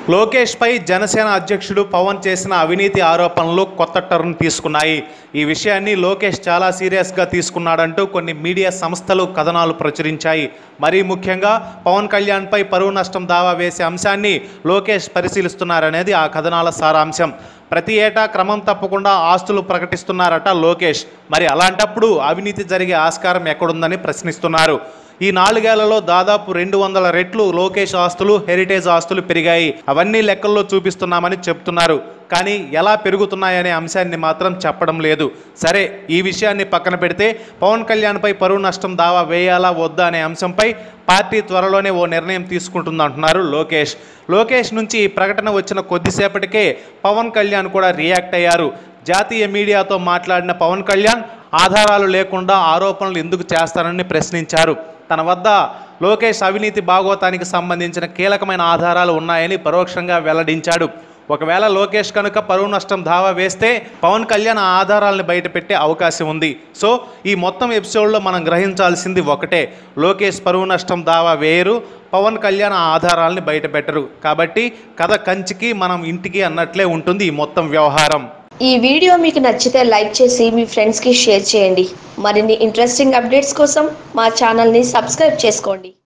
లోకేష్ పై జనసేన అధ్యక్షుడు పవన్ చేసిన అవినీతి ఆరోపణలు కొత్త టర్న్ తీసుకున్నాయి ఈ విషయాన్ని లోకేష్ చాలా సీరియస్గా తీసుకున్నాడంటూ కొన్ని మీడియా సంస్థలు కథనాలు ప్రచురించాయి మరీ ముఖ్యంగా పవన్ కళ్యాణ్పై పరువు నష్టం దావా వేసే అంశాన్ని లోకేష్ పరిశీలిస్తున్నారనేది ఆ కథనాల సారాంశం ప్రతి ఏటా క్రమం తప్పకుండా ఆస్తులు ప్రకటిస్తున్నారట లోకేష్ మరి అలాంటప్పుడు అవినీతి జరిగే ఆస్కారం ఎక్కడుందని ప్రశ్నిస్తున్నారు ఈ నాలుగేళ్లలో దాదాపు రెండు వందల రెట్లు లోకేష్ ఆస్తులు హెరిటేజ్ ఆస్తులు పెరిగాయి అవన్నీ లెక్కల్లో చూపిస్తున్నామని చెప్తున్నారు కానీ ఎలా పెరుగుతున్నాయనే అంశాన్ని మాత్రం చెప్పడం లేదు సరే ఈ విషయాన్ని పక్కన పెడితే పవన్ కళ్యాణ్పై పరువు నష్టం దావా వేయాలా వద్దా అనే అంశంపై పార్టీ త్వరలోనే ఓ నిర్ణయం తీసుకుంటుందంటున్నారు లోకేష్ లోకేష్ నుంచి ఈ ప్రకటన వచ్చిన కొద్దిసేపటికే పవన్ కళ్యాణ్ కూడా రియాక్ట్ అయ్యారు జాతీయ మీడియాతో మాట్లాడిన పవన్ కళ్యాణ్ ఆధారాలు లేకుండా ఆరోపణలు ఎందుకు చేస్తారని ప్రశ్నించారు తన వద్ద లోకేష్ అవినీతి భాగోతానికి సంబంధించిన కీలకమైన ఆధారాలు ఉన్నాయని పరోక్షంగా వెల్లడించాడు ఒకవేళ లోకేష్ కనుక పరువు నష్టం దావా వేస్తే పవన్ కళ్యాణ్ ఆ ఆధారాలను బయటపెట్టే అవకాశం ఉంది సో ఈ మొత్తం ఎపిసోడ్లో మనం గ్రహించాల్సింది ఒకటే లోకేష్ పరువు నష్టం దావా వేయరు పవన్ కళ్యాణ్ ఆ ఆధారాలని బయటపెట్టరు కాబట్టి కథ కంచికి మనం ఇంటికి అన్నట్లే ఉంటుంది ఈ మొత్తం వ్యవహారం ఈ వీడియో మీకు నచ్చితే లైక్ చేసి మీ ఫ్రెండ్స్కి షేర్ చేయండి మరిన్ని ఇంట్రెస్టింగ్ అప్డేట్స్ కోసం మా ఛానల్ని సబ్స్క్రైబ్ చేసుకోండి